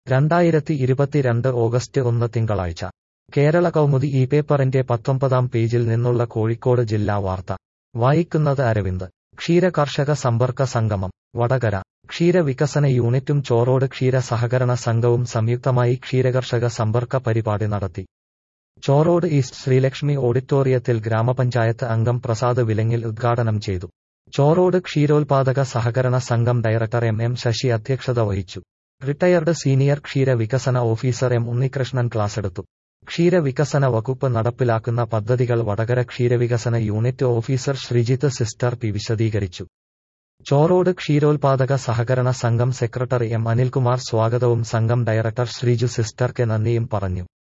രണ്ടായിരത്തി ഇരുപത്തിരണ്ട് ഓഗസ്റ്റ് ഒന്ന് തിങ്കളാഴ്ച കേരള കൗമുദി ഈ പേപ്പറിന്റെ പത്തൊമ്പതാം പേജിൽ നിന്നുള്ള കോഴിക്കോട് ജില്ലാ വാർത്ത വായിക്കുന്നത് അരവിന്ദ് ക്ഷീര കർഷക സമ്പർക്ക സംഗമം വടകര ക്ഷീരവികസന യൂണിറ്റും ചോറോട് ക്ഷീര സഹകരണ സംഘവും സംയുക്തമായി ക്ഷീരകർഷക സമ്പർക്ക പരിപാടി നടത്തി ചോറോട് ഈസ്റ്റ് ശ്രീലക്ഷ്മി ഓഡിറ്റോറിയത്തിൽ ഗ്രാമപഞ്ചായത്ത് അംഗം പ്രസാദ് വിലങ്ങിൽ ഉദ്ഘാടനം ചെയ്തു ചോറോട് ക്ഷീരോത്പാദക സഹകരണ സംഘം ഡയറക്ടർ എം എം ശശി അധ്യക്ഷത വഹിച്ചു റിട്ടയർഡ് സീനിയർ ക്ഷീര വികസന ഓഫീസർ എം ഉണ്ണികൃഷ്ണൻ ക്ലാസെടുത്തു ക്ഷീരവികസന വകുപ്പ് നടപ്പിലാക്കുന്ന പദ്ധതികൾ വടകര ക്ഷീരവികസന unit officer Sreejith sister P വിശദീകരിച്ചു ചോറോട് ക്ഷീരോത്പാദക സഹകരണ സംഘം സെക്രട്ടറി എം അനിൽകുമാർ സ്വാഗതവും സംഘം ഡയറക്ടർ ശ്രീജു സിസ്റ്റർ കെ നന്ദിയും പറഞ്ഞു